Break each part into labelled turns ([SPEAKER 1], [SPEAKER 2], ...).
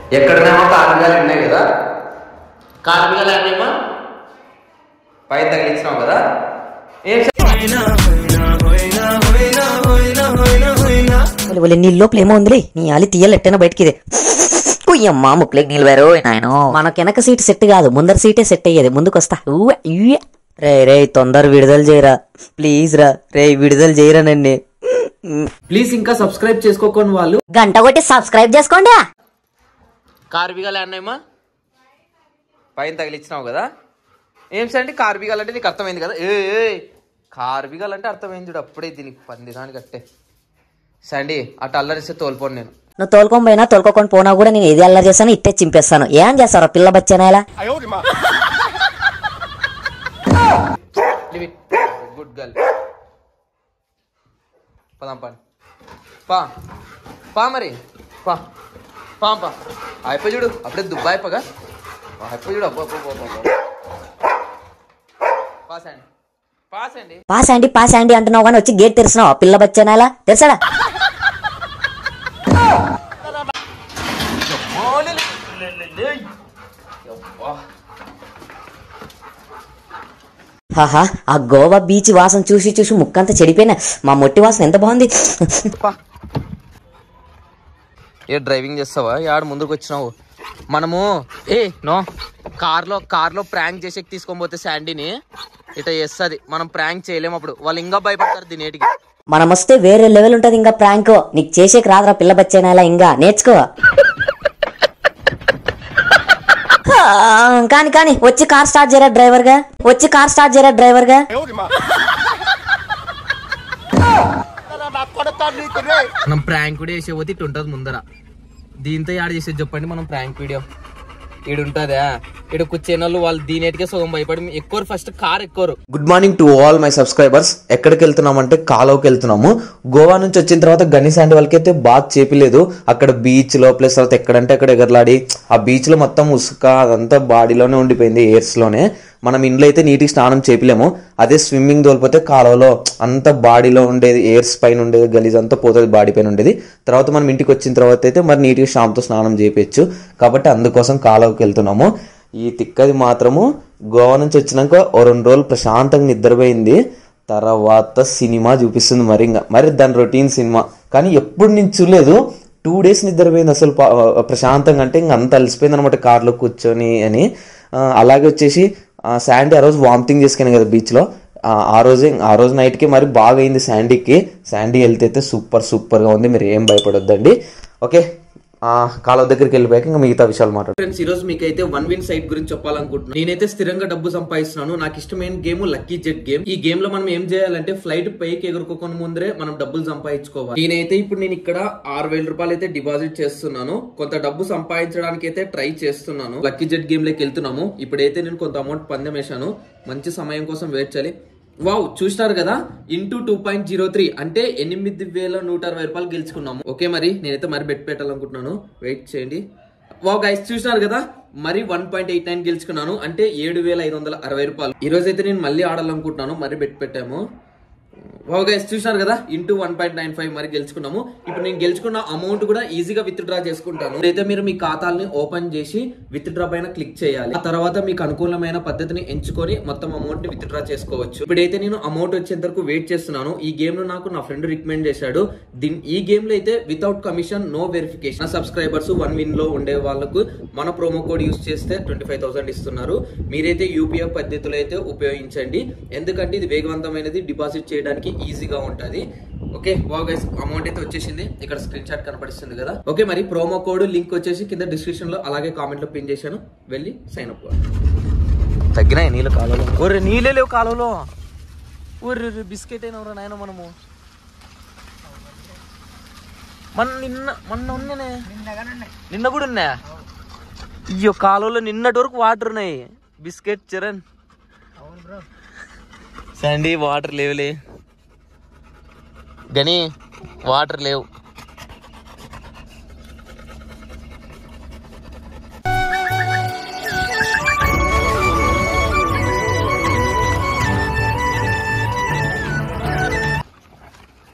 [SPEAKER 1] ఎక్కడనేమో కార్మికాలు ఉన్నాయి కదా కార్మికాలు అన్నేమో పై తగిలించినావు కదా ఏం
[SPEAKER 2] ఒలి ఒలి నీ లోపల ఏమో ఉందిలే నీ అలి తీయలెట్టన బయటికి ఇది ఉయ్యమ్మా ముక్కులకి నీళ్ళు వేరు నాయన మనకు వెనక సీట్ సెట్ కాదు ముందర సీటే సెట్ అయ్యేది ముందుకొస్తా ఊ, ఇయ్య. రే రే తొందర విడుదల చేయరా ప్లీజ్ రా రే విడుదల చేయరా నన్ను
[SPEAKER 1] ప్లీజ్ ఇంకా సబ్స్క్రైబ్ చేసుకోకొని వాళ్ళు
[SPEAKER 2] గంట కొట్టి సబ్స్క్రైబ్ చేసుకోండి
[SPEAKER 1] కార్బిగాలు అన్నాయమ్మా పైన తగిలించినావు కదా ఏం సండి కార్బిగాలు అంటే నీకు అర్థమైంది కదా ఏ ఏ కార్బిగాలు అంటే అర్థమైంది చూడు అప్పుడే దీనికి పంది దానికి అట్టే సండి అటు అల్లరిస్తే తోలుపోను నేను
[SPEAKER 2] నువ్వు తోలుకొని పోయినా తోలుకోకుండా పోనా కూడా నేను ఏది అల్లరి చేస్తాను ఇట్టే చింపేస్తాను ఏం చేస్తారో పిల్ల బచ్చానేలా
[SPEAKER 1] గుడ్ గర్ల్ పదాం పని పా పా మరి పా పా పా అయిపోయి చూడు అప్పుడే దుబ్బా అయిపోగా అయిపోయి చూడు అబ్బో అబ్బో, అబ్బో, అబ్బో. పాస్ అండి పాస్ అండి
[SPEAKER 2] పాస్ అండి పాస్ అండి అంటున్నావు కానీ వచ్చి గేట్ తెరిచినావు పిల్ల బచ్చానేలా తెరిసాడా హాహా ఆ గోవా బీచ్ వాసన చూసి చూసి ముక్కంతా చెడిపోయినా మా మొట్టి వాసన ఎంత బాగుంది
[SPEAKER 1] ఏ డ్రైవింగ్ చేస్తావా యాడ ముందుకు వచ్చినావు మనము ఏ నో కార్లో కార్లో ప్రాంక్ చేసేకి తీసుకొని పోతే శాండీని ఇట చేస్తుంది మనం ప్రాంక్ చేయలేము అప్పుడు వాళ్ళు ఇంకా భయపడతారు దీనేటికి
[SPEAKER 2] మనం వస్తే వేరే లెవెల్ ఉంటది ఇంకా ప్రాంక్ నీకు చేసేకి రాదురా పిల్ల బచ్చానేలా ఇంకా నేర్చుకో హా, కాని కాని వచ్చి కార్ స్టార్ట్ చేయరా డ్రైవర్ గా వచ్చి కార్ స్టార్ట్ చేయరా డ్రైవర్ గా
[SPEAKER 1] మనం ప్రాంక్ వీడియో చేసే పోతే ఇటు ఉంటుంది ముందర దీంతో యాడ్ చేసేది చెప్పండి మనం ప్రాంక్ వీడియో ఈడు ఉంటుందా ఈడు కూర్చున్న వాళ్ళు వాళ్ళు దీనేటికే సగం భయపడి ఎక్కువ ఫస్ట్ కార్ ఎక్కువ
[SPEAKER 3] good morning to all my subscribers ఎక్కడికి వెళ్తున్నామంటే కాలువకి వెళ్తున్నాము గోవా నుంచి వచ్చిన తర్వాత గని శాండ్ వాళ్ళకైతే బాత్ చేపిలేదు అక్కడ బీచ్ లో ప్లస్ తర్వాత ఎక్కడంటే అక్కడ ఎగరలాడి ఆ బీచ్ లో మొత్తం ఉసుక అదంతా బాడీలోనే ఉండిపోయింది ఎయిర్స్ లోనే మనం ఇంట్లో అయితే నీటికి స్నానం చేపిలేము అదే స్విమ్మింగ్ తోలిపోతే కాలువలో అంత బాడీలో ఉండేది ఎయిర్స్ పైన ఉండేది గలీజ్ అంతా పోతుంది బాడీ పైన ఉండేది తర్వాత మనం ఇంటికి వచ్చిన తర్వాత అయితే మరి నీటికి షాంపుతో స్నానం చేపించు కాబట్టి అందుకోసం కాలువకి వెళ్తున్నాము ఈ తిక్కది మాత్రము గోవా నుంచి వచ్చినాక ఓ రెండు రోజులు ప్రశాంతంగా నిద్రపోయింది తర్వాత సినిమా చూపిస్తుంది మరి ఇంకా మరి దాని రొటీన్ సినిమా కానీ ఎప్పుడు నేను చూడలేదు టూ డేస్ నిద్రపోయింది అసలు పా- ప్రశాంతంగా అంటే ఇంక అంత అలసిపోయింది అనమాట కార్లో కూర్చొని అని ఆ, అలాగే వచ్చేసి ఆ, శాండీ ఆ రోజు వామిటింగ్ చేసుకుని కదా బీచ్లో ఆ ఆ రోజే ఆ రోజు నైట్కి మరి బాగా అయింది శాండీకి శాండీ వెళ్తే అయితే సూపర్ సూపర్గా ఉంది మీరు ఏం భయపడొద్దండి ఓకే ఆ, కాలువ దగ్గరికి వెళ్ళిపోయాక ఇంకా మిగతా విషయాలు మాట్లాడు
[SPEAKER 1] ఫ్రెండ్స్ ఈ రోజు మీకైతే వన్ విన్ సైట్ గురించి చెప్పాలనుకుంటున్నాను నేనైతే స్థిరంగా డబ్బు సంపాదిస్తున్నాను నాకు ఇష్టమైన గేమ్ లక్కీ జెట్ గేమ్ ఈ గేమ్ లో మనం ఏం చేయాలంటే ఫ్లైట్ పైకి ఎగురుకోకుండా ముందరే మనం డబ్బులు సంపాదించుకోవాలి నేనైతే ఇప్పుడు నేను ఇక్కడ ఆరు వేల రూపాయలు అయితే డిపాజిట్ చేస్తున్నాను కొంత డబ్బు సంపాదించడానికి అయితే ట్రై చేస్తున్నాను లక్కీ జెట్ గేమ్ లోకి వెళ్తున్నాము ఇప్పుడైతే నేను కొంత అమౌంట్ పందెం వేశాను మంచి సమయం కోసం వెయిట్ చేయాలి వావ్ చూసినారు కదా into two point zero three అంటే ఎనిమిది వేల నూట అరవై రూపాయలు గెలుచుకున్నాము ఓకే మరి నేనైతే మరి బెట్ పెట్టాలనుకుంటున్నాను వెయిట్ చేయండి వావ్ గైస్ చూసినారు కదా మరి వన్ పాయింట్ ఎయిట్ నైన్ గెలుచుకున్నాను అంటే ఏడు వేల ఐదు వందల అరవై రూపాయలు ఈ రోజు అయితే నేను మళ్ళీ ఆడాలనుకుంటున్నాను మరి బెట్ పెట్టాము వావ్ గైస్ చూసినారు కదా into one point nine five మరి గెలుచుకున్నాము ఇప్పుడు నేను గెలుచుకున్న అమౌంట్ కూడా ఈజీగా విత్ డ్రా చేసుకుంటాను అయితే మీరు మీ ఖాతాల్ని ఓపెన్ చేసి విత్ డ్రా పైన క్లిక్ చేయాలి ఆ తర్వాత మీకు అనుకూలమైన పద్ధతిని ఎంచుకొని మొత్తం అమౌంట్ ని విత్ డ్రా చేసుకోవచ్చు ఇప్పుడైతే నేను అమౌంట్ వచ్చేంత వరకు వెయిట్ చేస్తున్నాను ఈ గేమ్ ను నాకు నా ఫ్రెండ్ రికమెండ్ చేశాడు దీని ఈ గేమ్ లో అయితే వితౌట్ కమిషన్ నో వెరిఫికేషన్ నా సబ్స్క్రైబర్స్ వన్ విన్ లో ఉండే వాళ్ళకు మన ప్రోమో కోడ్ యూస్ చేస్తే ట్వంటీ ఫైవ్ థౌసండ్ ఇస్తున్నారు మీరైతే యూపీఐ పద్ధతిలో అయితే ఉపయోగించండి ఎందుకంటే ఇది వేగవంతమైనది డిపాజిట్ చేయడానికి ఈజీగా ఉంటది ఓకే వా గైస్ అమౌంట్ అయితే వచ్చేసింది ఇక్కడ స్క్రీన్ షాట్ కనపడిస్తుంది కదా ఓకే మరి ప్రోమో కోడ్ లింక్ వచ్చేసి కింద డిస్క్రిప్షన్ లో అలాగే కామెంట్ లో పిన్ చేశాను వెళ్ళి సైన్ అప్ తగ్గినాయి నీళ్ళు కాలంలో ఒరే నీళ్ళే లేవు కాలంలో ఒర్రె బిస్కెట్ అయినవరా నాయన మనము మన నిన్న మొన్న ఉన్ననే నిన్న కూడా ఉన్నా అయ్యో కాలువలో నిన్నటి వరకు వాటర్ ఉన్నాయి బిస్కెట్ చరణ్ సండి వాటర్ లేవులే గని వాటర్ లేవు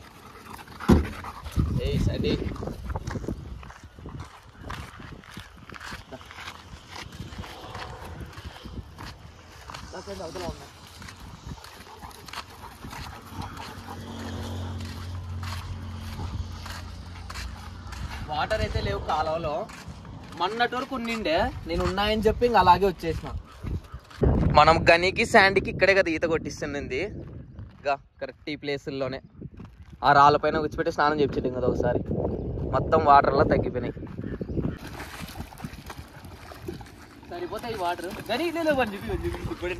[SPEAKER 1] ఏయ్ సండి అవతల ఉన్నాయి వాటర్ అయితే లేవు కాలువలో మొన్నటి వరకు ఉండిండే నేను ఉన్నాయని చెప్పి ఇంక అలాగే వచ్చేసిన మనం గనికి శాండ్కి ఇక్కడే కదా ఈత కొట్టిస్తుంది ఇక కరెక్ట్ ఈ ప్లేసుల్లోనే ఆ రాళ్ళపైన కూర్చిపెట్టి స్నానం చేయించడం కదా ఒకసారి మొత్తం వాటర్లో తగ్గిపోయినాయి సరిపోతాయి వాటర్ గని లేదు వన్ చెప్పి వన్ చెప్పి ఇప్పుడే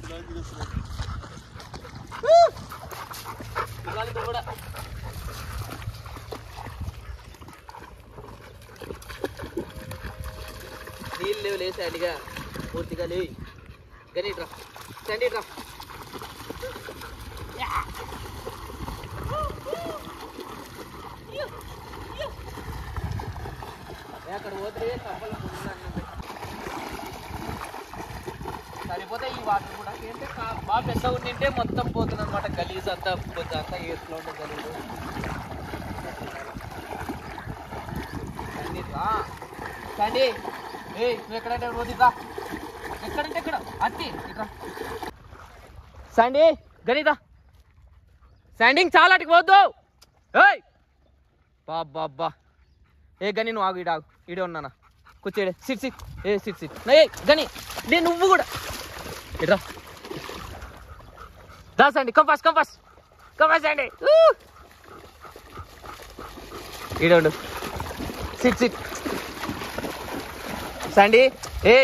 [SPEAKER 1] కూడా నీళ్ళు లేవు లేవు శాండిగా పూర్తిగా లేవు కానీ ఇట్రా శాండీ ఇట్రా అక్కడ పోతే కప్పలు సరిపోతే ఈ వాటర్ కూడా ఏంటంటే కా- బాగా పెద్ద ఉండింటే మొత్తం పోతుంది అనమాట గలీజ్ అంతా కొంచెం అంతా ఏట్లో ఉండే గలీజ్ శాండీ రా శాండీ ఏ నువ్వు ఎక్కడంటే పోతుంది రా ఎక్కడంటే ఎక్కడ అత్తి ఇట్రా శాండీ గణిత శాండింగ్ చాలా అటుకు పోద్దు ఏయ్ బాబ్బా ఏ గని నువ్వు ఆగు ఈడ ఆగు ఈడే ఉన్నానా కూర్చోడే సిట్ సిట్ ఏ సిట్ సిట్ ఏ గని లే నువ్వు కూడా ఇట్రా దాసండి కంపాస్ కంపాస్ కంపాస్ అండి ఈడే ఉండు సిట్ సిట్ సండి ఏ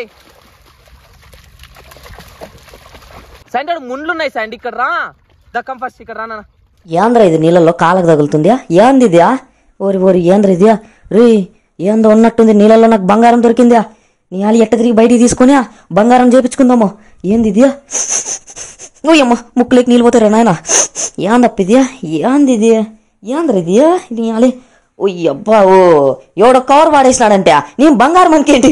[SPEAKER 1] సండి ఆడ ముండ్లు ఉన్నాయి సండి ఇక్కడ రా ద కంపాస్ ఇక్కడ రా నాన్న
[SPEAKER 2] ఏంద్ర ఇది నీళ్ళల్లో కాళ్ళకు తగులుతుందా ఏంది ఇదా ఓరి ఓరి ఏంద్ర ఇదియా రే ఏందో ఉన్నట్టుంది నీళ్ళల్లో నాకు బంగారం దొరికిందా నీ ఆలి ఎట్ట తిరిగి బయటికి తీసుకొని బంగారం చేపించుకుందామో ఏంది ఇదియా ఓయమ్మ ముక్కులోకి నీళ్ళు పోతారా నాయన ఏందప్ప ఇదియా ఏంది ఇది ఏంద్ర ఇదియా నీ ఆలి ఓయ్యబ్బా ఓ ఎవడో కవర్ వాడేసినాడంటే నేను బంగారం అనుకేంటి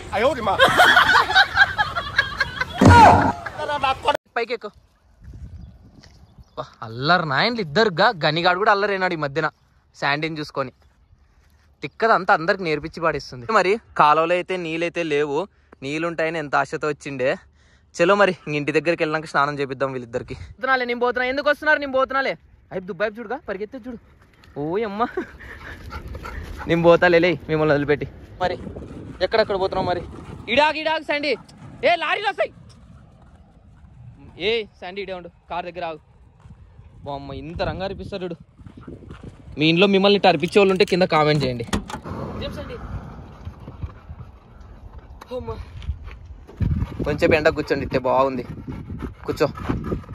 [SPEAKER 1] పైకి ఎక్కు అబ్బా, అల్లరి నాయన్లు ఇద్దరుగా గనిగాడు కూడా అల్లరైనాడు ఈ మధ్యన శాండీని చూసుకొని తిక్కదంతా అందరికి నేర్పించి పాడిస్తుంది మరి కాలువలో అయితే నీళ్ళైతే లేవు నీళ్ళుంటాయని ఎంత ఆశతో వచ్చిండే చలో మరి ఇంక ఇంటి దగ్గరికి వెళ్ళినాక స్నానం చేపిద్దాం వీళ్ళిద్దరికి పోతున్నాలే నేను పోతున్నా ఎందుకు వస్తున్నారు నేను పోతున్నాలే అయిపు దుబ్బాయి చూడుగా పరిగెత్తే చూడు ఓ అమ్మ నేను పోతాలే లే మిమ్మల్ని వదిలిపెట్టి మరి ఎక్కడెక్కడ పోతున్నావు మరి ఇడాగ్ ఇడాగ్ సండి ఏ లారీలు వస్తాయి ఏ శాండీ ఇడే ఉండు కార్ దగ్గర ఆగు బామ్మ ఇంత రంగా అనిపిస్తారు చూడు మీ ఇంట్లో మిమ్మల్ని ఇట్లా అర్పించే వాళ్ళు ఉంటే కింద కామెంట్ చేయండి కొంచెం ఎండ కూర్చోండి ఇట్టే బాగుంది కూర్చో